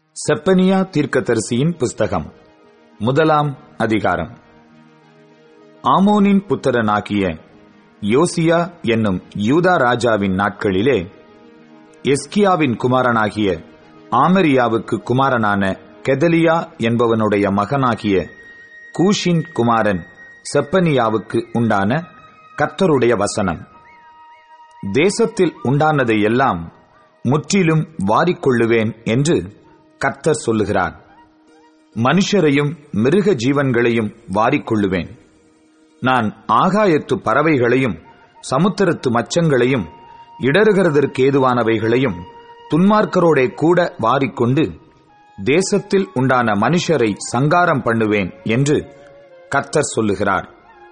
செப்பனியா தீர்க்கதரிசியின் புஸ்தகம் முதலாம் அதிகாரம் ஆமோனின் புத்திரனாகிய யோசியா என்னும் யூதா ராஜாவின் நாட்களிலே எஸ்கியாவின் குமாரனாகிய ஆமரியாவுக்கு குமாரனான கெதலியா என்பவனுடைய மகனாகிய கூஷின் குமாரன் செப்பனியாவுக்கு உண்டான கர்த்தருடைய வசனம் தேசத்தில் உண்டானதை எல்லாம் முற்றிலும் வாரிக்கொள்ளுவேன் என்று கர்த்தர் சொல்லுகிறார் மனுஷரையும் மிருக ஜீவன்களையும் வாரிக்கொள்ளுவேன் நான் ஆகாயத்து பறவைகளையும் சமுத்திரத்து மச்சங்களையும் இடறுகிறதற்கு ஏதுவானவைகளையும் துன்மார்க்கரோடே கூட வாரிக்கொண்டு தேசத்தில் உண்டான மனுஷரை சங்காரம் பண்ணுவேன் என்று கர்த்தர் சொல்லுகிறார்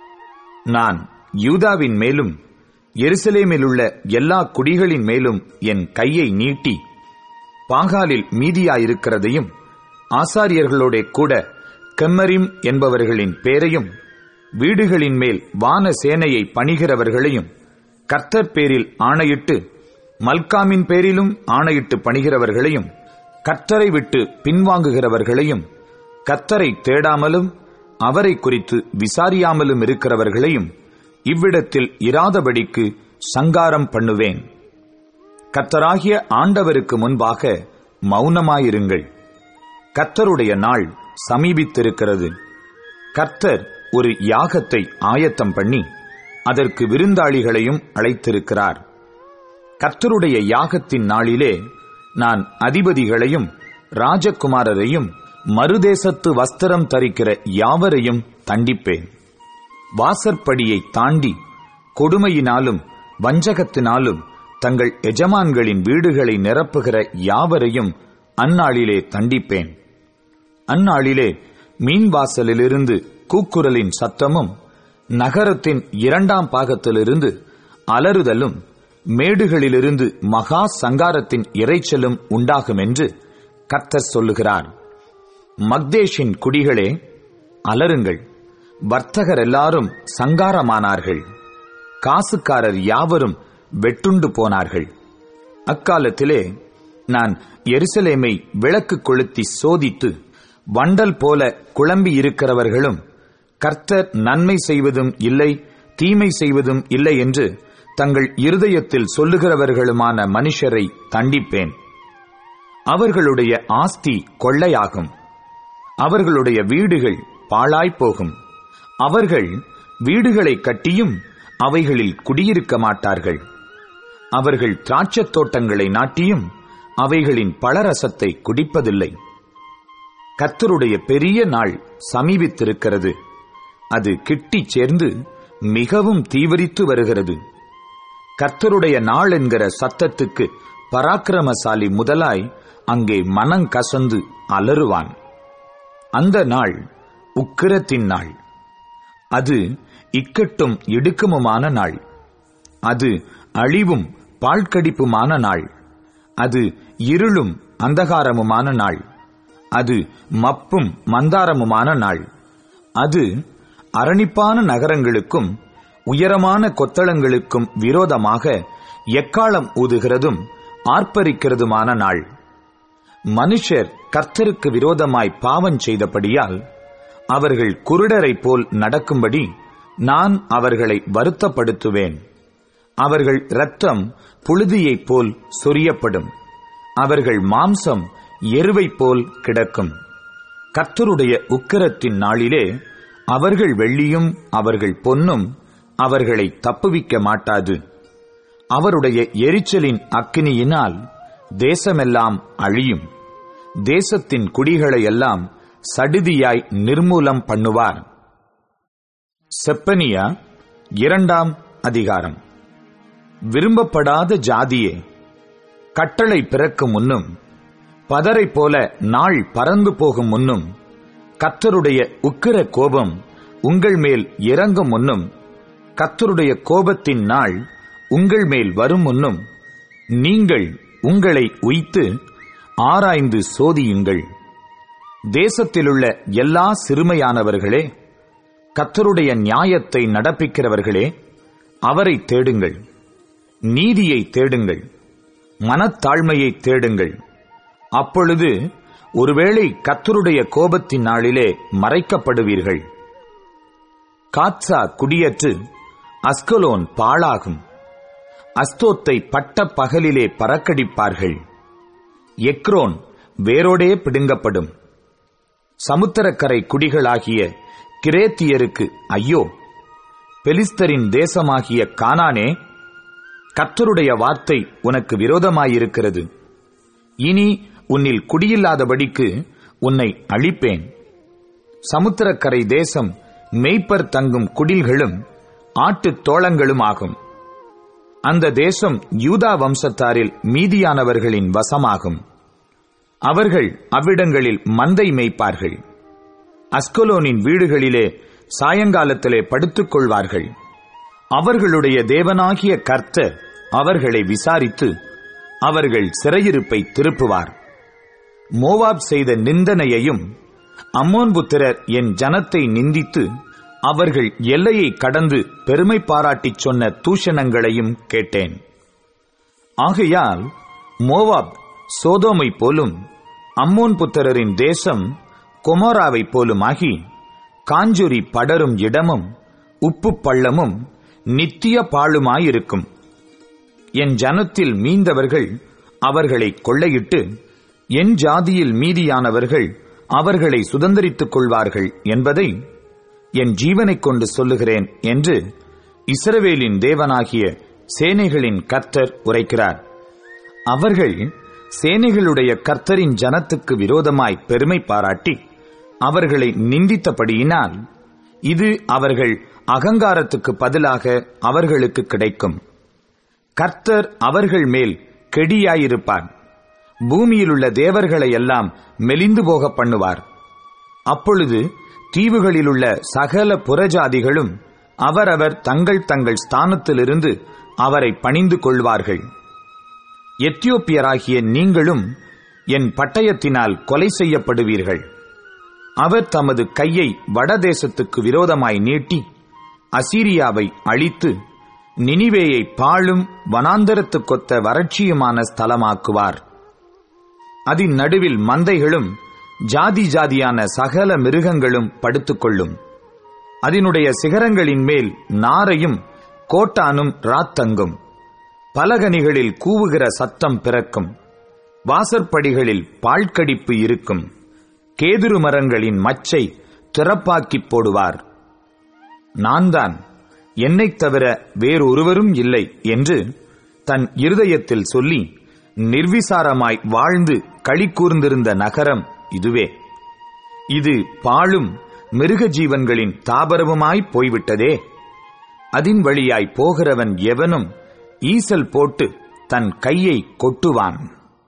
நான் யூதாவின் மேலும் எருசலேமிலுள்ள எல்லா குடிகளின் மேலும் என் கையை நீட்டி பாகாலில் மீதியாயிருக்கிறதையும் ஆசாரியர்களோட கூட கெம்மரிம் என்பவர்களின் பேரையும் வீடுகளின் மேல் வான சேனையை பணிகிறவர்களையும் கர்த்தர் பேரில் ஆணையிட்டு மல்காமின் பேரிலும் ஆணையிட்டு பணிகிறவர்களையும் கர்த்தரை விட்டு பின்வாங்குகிறவர்களையும் கர்த்தரை தேடாமலும் அவரை குறித்து விசாரியாமலும் இருக்கிறவர்களையும் இவ்விடத்தில் இராதபடிக்கு சங்காரம் பண்ணுவேன் கர்த்தராகிய ஆண்டவருக்கு முன்பாக மௌனமாயிருங்கள் கர்த்தருடைய நாள் சமீபித்திருக்கிறது கர்த்தர் ஒரு யாகத்தை ஆயத்தம் பண்ணி அதற்கு விருந்தாளிகளையும் அழைத்திருக்கிறார் கர்த்தருடைய யாகத்தின் நாளிலே நான் அதிபதிகளையும் ராஜகுமாரரையும் மறுதேசத்து வஸ்திரம் தரிக்கிற யாவரையும் தண்டிப்பேன் வாசற்படியை தாண்டி கொடுமையினாலும் வஞ்சகத்தினாலும் தங்கள் எஜமான்களின் வீடுகளை நிரப்புகிற யாவரையும் அந்நாளிலே தண்டிப்பேன் அந்நாளிலே மீன்வாசலிலிருந்து கூக்குரலின் சத்தமும் நகரத்தின் இரண்டாம் பாகத்திலிருந்து அலறுதலும் மேடுகளிலிருந்து மகா சங்காரத்தின் இறைச்சலும் உண்டாகும் என்று கர்த்தர் சொல்லுகிறார் மக்தேஷின் குடிகளே அலருங்கள் வர்த்தகர் எல்லாரும் சங்காரமானார்கள் காசுக்காரர் யாவரும் வெட்டுண்டு போனார்கள் அக்காலத்திலே நான் எருசலேமை விளக்கு கொளுத்தி சோதித்து வண்டல் போல குழம்பி இருக்கிறவர்களும் கர்த்தர் நன்மை செய்வதும் இல்லை தீமை செய்வதும் இல்லை என்று தங்கள் இருதயத்தில் சொல்லுகிறவர்களுமான மனுஷரை தண்டிப்பேன் அவர்களுடைய ஆஸ்தி கொள்ளையாகும் அவர்களுடைய வீடுகள் பாழாய்ப்போகும் அவர்கள் வீடுகளை கட்டியும் அவைகளில் குடியிருக்க மாட்டார்கள் அவர்கள் திராட்சத் தோட்டங்களை நாட்டியும் அவைகளின் பழரசத்தை குடிப்பதில்லை கத்தருடைய பெரிய நாள் சமீபித்திருக்கிறது அது கிட்டிச் சேர்ந்து மிகவும் தீவிரித்து வருகிறது கர்த்தருடைய நாள் என்கிற சத்தத்துக்கு பராக்கிரமசாலி முதலாய் அங்கே மனங்கசந்து அலறுவான் அந்த நாள் உக்கிரத்தின் நாள் அது இக்கட்டும் இடுக்கமுமான நாள் அது அழிவும் பாழ்கடிப்புமான நாள் அது இருளும் அந்தகாரமுமான நாள் அது மப்பும் மந்தாரமுமான நாள் அது அரணிப்பான நகரங்களுக்கும் உயரமான கொத்தளங்களுக்கும் விரோதமாக எக்காலம் ஊதுகிறதும் ஆர்ப்பரிக்கிறதுமான நாள் மனுஷர் கர்த்தருக்கு விரோதமாய் பாவம் செய்தபடியால் அவர்கள் குருடரை போல் நடக்கும்படி நான் அவர்களை வருத்தப்படுத்துவேன் அவர்கள் இரத்தம் புழுதியைப் போல் சொரியப்படும் அவர்கள் மாம்சம் எருவைப் போல் கிடக்கும் கர்த்தருடைய உக்கிரத்தின் நாளிலே அவர்கள் வெள்ளியும் அவர்கள் பொன்னும் அவர்களை தப்புவிக்க மாட்டாது அவருடைய எரிச்சலின் அக்கினியினால் தேசமெல்லாம் அழியும் தேசத்தின் குடிகளை எல்லாம் சடுதியாய் நிர்மூலம் பண்ணுவார் செப்பனியா இரண்டாம் அதிகாரம் விரும்பப்படாத ஜாதியே கட்டளை பிறக்கும் முன்னும் பதரை போல நாள் பறந்து போகும் முன்னும் கத்தருடைய உக்கிர கோபம் உங்கள் மேல் இறங்கும் முன்னும் கத்தருடைய கோபத்தின் நாள் உங்கள் மேல் வரும் முன்னும் நீங்கள் உங்களை உய்த்து ஆராய்ந்து சோதியுங்கள் தேசத்திலுள்ள எல்லா சிறுமையானவர்களே கத்தருடைய நியாயத்தை நடப்பிக்கிறவர்களே அவரை தேடுங்கள் நீதியை தேடுங்கள் மனத்தாழ்மையை தேடுங்கள் அப்பொழுது ஒருவேளை கத்தருடைய கோபத்தின் நாளிலே மறைக்கப்படுவீர்கள் காத்சா குடியற்று அஸ்கலோன் பாழாகும் அஸ்தோத்தை பட்ட பகலிலே பறக்கடிப்பார்கள் எக்ரோன் வேரோடே பிடுங்கப்படும் சமுத்திரக்கரை குடிகளாகிய கிரேத்தியருக்கு ஐயோ பெலிஸ்தரின் தேசமாகிய கானானே கர்த்தருடைய வார்த்தை உனக்கு விரோதமாயிருக்கிறது இனி உன்னில் குடியில்லாதபடிக்கு உன்னை அழிப்பேன் சமுத்திரக்கரை தேசம் மெய்ப்பர் தங்கும் குடில்களும் ஆட்டுத் தோளங்களும் ஆகும் அந்த தேசம் யூதா வம்சத்தாரில் மீதியானவர்களின் வசமாகும் அவர்கள் அவ்விடங்களில் மந்தை மேய்ப்பார்கள் அஸ்கலோனின் வீடுகளிலே சாயங்காலத்திலே படுத்துக் கொள்வார்கள் அவர்களுடைய தேவனாகிய கர்த்தர் அவர்களை விசாரித்து அவர்கள் சிறையிருப்பை திருப்புவார் மோவாப் செய்த நிந்தனையையும் அம்மோன் புத்திரர் என் ஜனத்தை நிந்தித்து அவர்கள் எல்லையை கடந்து பெருமை பாராட்டிச் சொன்ன தூஷணங்களையும் கேட்டேன் ஆகையால் மோவாப் சோதோமை போலும் அம்மோன் புத்திரரின் தேசம் கொமோராவை போலுமாகி காஞ்சொரி படரும் இடமும் உப்பு பள்ளமும் நித்திய பாழுமாயிருக்கும் என் ஜனத்தில் மீந்தவர்கள் அவர்களை கொள்ளையிட்டு என் ஜாதியில் மீதியானவர்கள் அவர்களை சுதந்தரித்துக் கொள்வார்கள் என்பதை என் ஜீவனைக் கொண்டு சொல்லுகிறேன் என்று இஸ்ரவேலின் தேவனாகிய சேனைகளின் கர்த்தர் உரைக்கிறார் அவர்கள் சேனைகளுடைய கர்த்தரின் ஜனத்துக்கு விரோதமாய் பெருமை பாராட்டி அவர்களை நிந்தித்தபடியினால் இது அவர்கள் அகங்காரத்துக்கு பதிலாக அவர்களுக்கு கிடைக்கும் கர்த்தர் அவர்கள் மேல் கெடியாயிருப்பார் பூமியிலுள்ள தேவர்களை எல்லாம் மெலிந்து போக பண்ணுவார் அப்பொழுது தீவுகளிலுள்ள சகல புறஜாதிகளும் அவரவர் தங்கள் தங்கள் ஸ்தானத்திலிருந்து அவரை பணிந்து கொள்வார்கள் எத்தியோப்பியராகிய நீங்களும் என் பட்டயத்தினால் கொலை செய்யப்படுவீர்கள் அவர் தமது கையை வடதேசத்துக்கு விரோதமாய் நீட்டி அசீரியாவை அழித்து நினிவேயை பாழும் வனாந்தரத்துக்கொத்த வறட்சியுமான ஸ்தலமாக்குவார் அதன் நடுவில் மந்தைகளும் ஜாதி ஜாதியான சகல மிருகங்களும் படுத்துக்கொள்ளும் அதனுடைய சிகரங்களின் மேல் நாரையும் கோட்டானும் ராத்தங்கும் பலகனிகளில் கூவுகிற சத்தம் பிறக்கும் வாசற்படிகளில் பாழ்கடிப்பு இருக்கும் கேதுரு மரங்களின் மச்சை திறப்பாக்கிப் போடுவார் நான் தான் என்னைத் தவிர வேறொருவரும் இல்லை என்று தன் இருதயத்தில் சொல்லி நிர்விசாரமாய் வாழ்ந்து களி கூர்ந்திருந்த நகரம் இதுவே இது பாழும் மிருக ஜீவன்களின் தாபரவுமாய் போய்விட்டதே அதின் வழியாய் போகிறவன் எவனும் ஈசல் போட்டு தன் கையை கொட்டுவான்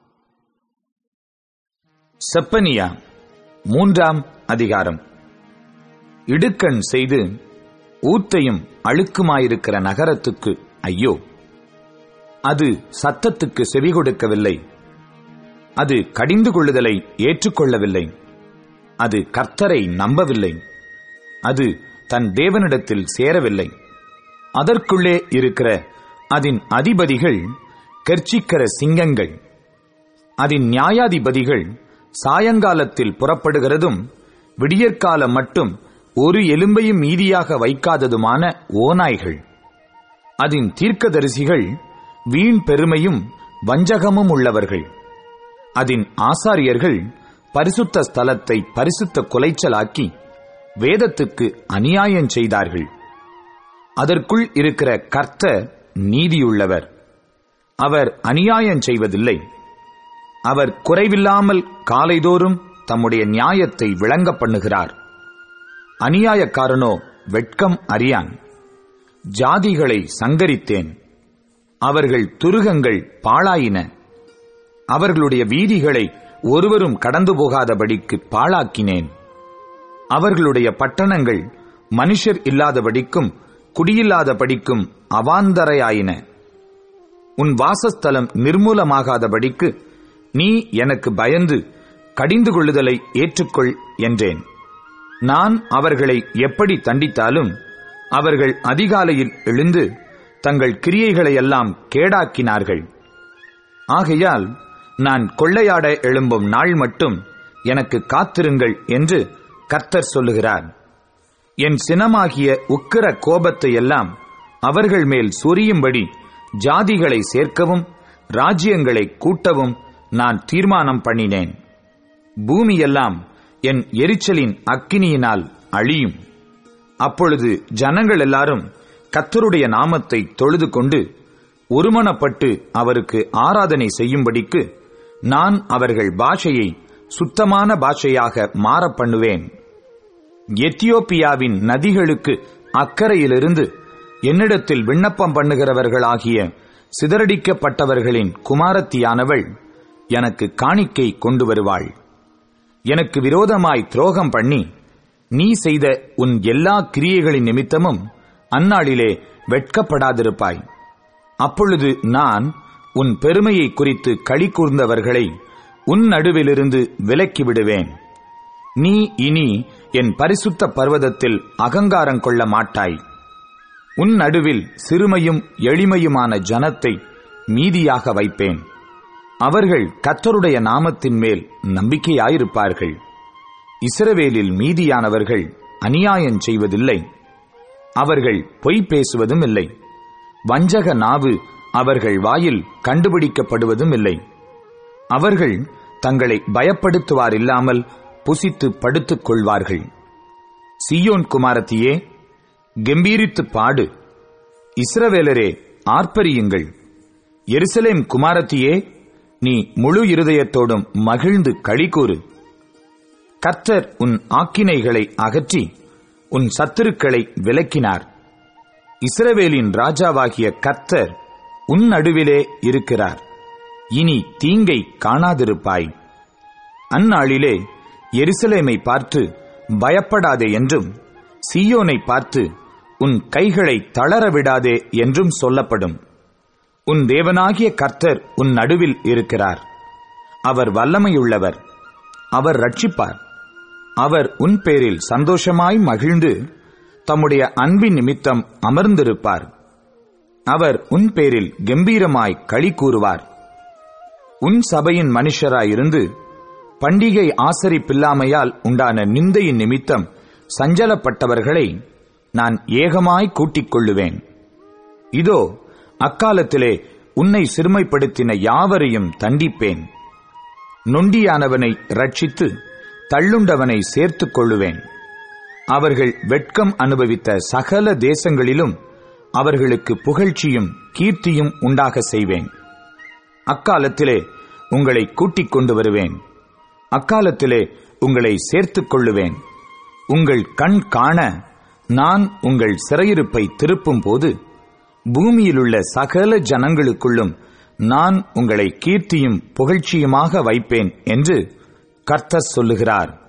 செப்பனியா மூன்றாம் அதிகாரம் இடுக்கண் செய்து ஊத்தையும் அழுக்குமாயிருக்கிற நகரத்துக்கு ஐயோ அது சத்தத்துக்கு செவி கொடுக்கவில்லை அது கடிந்து கொள்ளுதலை ஏற்றுக்கொள்ளவில்லை அது கர்த்தரை நம்பவில்லை அது தன் தேவனிடத்தில் சேரவில்லை அதற்குள்ளே இருக்கிற அதன் அதிபதிகள் கர்ச்சிக்கிற சிங்கங்கள் அதன் நியாயாதிபதிகள் சாயங்காலத்தில் புறப்படுகிறதும் விடியற்காலம் மட்டும் ஒரு எலும்பையும் மீதியாக வைக்காததுமான ஓநாய்கள் அதன் தீர்க்கதரிசிகள் வீண் பெருமையும் வஞ்சகமும் உள்ளவர்கள் அதன் ஆசாரியர்கள் பரிசுத்த ஸ்தலத்தை பரிசுத்த குலைச்சலாக்கி வேதத்துக்கு அநியாயம் செய்தார்கள் அதற்குள் இருக்கிற கர்த்தர் நீதியுள்ளவர் அவர் அநியாயம் செய்வதில்லை அவர் குறைவில்லாமல் காலைதோறும் தம்முடைய நியாயத்தை விளங்க பண்ணுகிறார் அநியாயக்காரனோ வெட்கம் அறியான் ஜாதிகளை சங்கரித்தேன் அவர்கள் துருகங்கள் பாழாயின அவர்களுடைய வீதிகளை ஒருவரும் கடந்து போகாதபடிக்கு பாழாக்கினேன் அவர்களுடைய பட்டணங்கள் மனுஷர் இல்லாதபடிக்கும் குடியில்லாதபடிக்கும் அவாந்தரையாயின உன் வாசஸ்தலம் நிர்மூலமாகாதபடிக்கு நீ எனக்கு பயந்து கடிந்து கொள்ளுதலை ஏற்றுக்கொள் என்றேன் நான் அவர்களை எப்படி தண்டித்தாலும் அவர்கள் அதிகாலையில் எழுந்து தங்கள் கிரியைகளையெல்லாம் கேடாக்கினார்கள் ஆகையால் நான் கொள்ளையாட எழும்பும் நாள் மட்டும் எனக்கு காத்திருங்கள் என்று கர்த்தர் சொல்லுகிறார் என் சினமாகிய உக்கிர கோபத்தை எல்லாம் அவர்கள் மேல் சொரியும்படி ஜாதிகளை சேர்க்கவும் ராஜ்யங்களை கூட்டவும் நான் தீர்மானம் பண்ணினேன் பூமியெல்லாம் என் எரிச்சலின் அக்கினியினால் அழியும் அப்பொழுது ஜனங்கள் எல்லாரும் கத்தருடைய நாமத்தை தொழுது கொண்டு ஒருமனப்பட்டு அவருக்கு ஆராதனை செய்யும்படிக்கு நான் அவர்கள் பாஷையை சுத்தமான பாஷையாக மாற பண்ணுவேன் எத்தியோப்பியாவின் நதிகளுக்கு அக்கறையிலிருந்து என்னிடத்தில் விண்ணப்பம் பண்ணுகிறவர்களாகிய சிதறடிக்கப்பட்டவர்களின் குமாரத்தியானவள் எனக்கு காணிக்கை கொண்டு வருவாள் எனக்கு விரோதமாய் துரோகம் பண்ணி நீ செய்த உன் எல்லா கிரியைகளின் நிமித்தமும் அந்நாளிலே வெட்கப்படாதிருப்பாய் அப்பொழுது நான் உன் பெருமையை குறித்து களி கூர்ந்தவர்களை உன் நடுவிலிருந்து விலக்கி விடுவேன் நீ இனி என் பரிசுத்த பர்வதத்தில் அகங்காரம் கொள்ள மாட்டாய் உன் நடுவில் சிறுமையும் எளிமையுமான ஜனத்தை மீதியாக வைப்பேன் அவர்கள் கத்தருடைய நாமத்தின் மேல் நம்பிக்கையாயிருப்பார்கள் இஸ்ரவேலில் மீதியானவர்கள் அநியாயம் செய்வதில்லை அவர்கள் பொய் பேசுவதும் இல்லை வஞ்சக நாவு அவர்கள் வாயில் கண்டுபிடிக்கப்படுவதும் இல்லை அவர்கள் தங்களை பயப்படுத்துவார் இல்லாமல் புசித்து படுத்துக் கொள்வார்கள் சியோன் குமாரத்தியே கம்பீரித்து பாடு இஸ்ரவேலரே ஆர்ப்பரியுங்கள் எருசலேம் குமாரத்தியே நீ முழு இருதயத்தோடும் மகிழ்ந்து களிகூறு கர்த்தர் உன் ஆக்கினைகளை அகற்றி உன் சத்துருக்களை விலக்கினார் இஸ்ரவேலின் ராஜாவாகிய கர்த்தர் உன் நடுவிலே இருக்கிறார் இனி தீங்கை காணாதிருப்பாய் அந்நாளிலே எருசலேமை பார்த்து பயப்படாதே என்றும் சீயோனை பார்த்து உன் கைகளை தளர விடாதே என்றும் சொல்லப்படும் உன் தேவனாகிய கர்த்தர் உன் நடுவில் இருக்கிறார் அவர் வல்லமையுள்ளவர் அவர் ரட்சிப்பார் அவர் உன் பேரில் சந்தோஷமாய் மகிழ்ந்து தம்முடைய அன்பின் நிமித்தம் அமர்ந்திருப்பார் அவர் உன் பேரில் கம்பீரமாய் களி கூறுவார் உன் சபையின் மனுஷராயிருந்து பண்டிகை ஆசரிப்பில்லாமையால் உண்டான நிந்தையின் நிமித்தம் சஞ்சலப்பட்டவர்களை நான் ஏகமாய் கூட்டிக் கொள்ளுவேன் இதோ அக்காலத்திலே உன்னை சிறுமைப்படுத்தின யாவரையும் தண்டிப்பேன் நொண்டியானவனை ரட்சித்து தள்ளுண்டவனை சேர்த்துக் கொள்ளுவேன் அவர்கள் வெட்கம் அனுபவித்த சகல தேசங்களிலும் அவர்களுக்கு புகழ்ச்சியும் கீர்த்தியும் உண்டாக செய்வேன் அக்காலத்திலே உங்களை கூட்டிக் கொண்டு வருவேன் அக்காலத்திலே உங்களை சேர்த்துக் கொள்ளுவேன் உங்கள் கண் காண நான் உங்கள் சிறையிருப்பை திருப்பும் போது பூமியிலுள்ள சகல ஜனங்களுக்குள்ளும் நான் உங்களை கீர்த்தியும் புகழ்ச்சியுமாக வைப்பேன் என்று கர்த்தர் சொல்லுகிறார்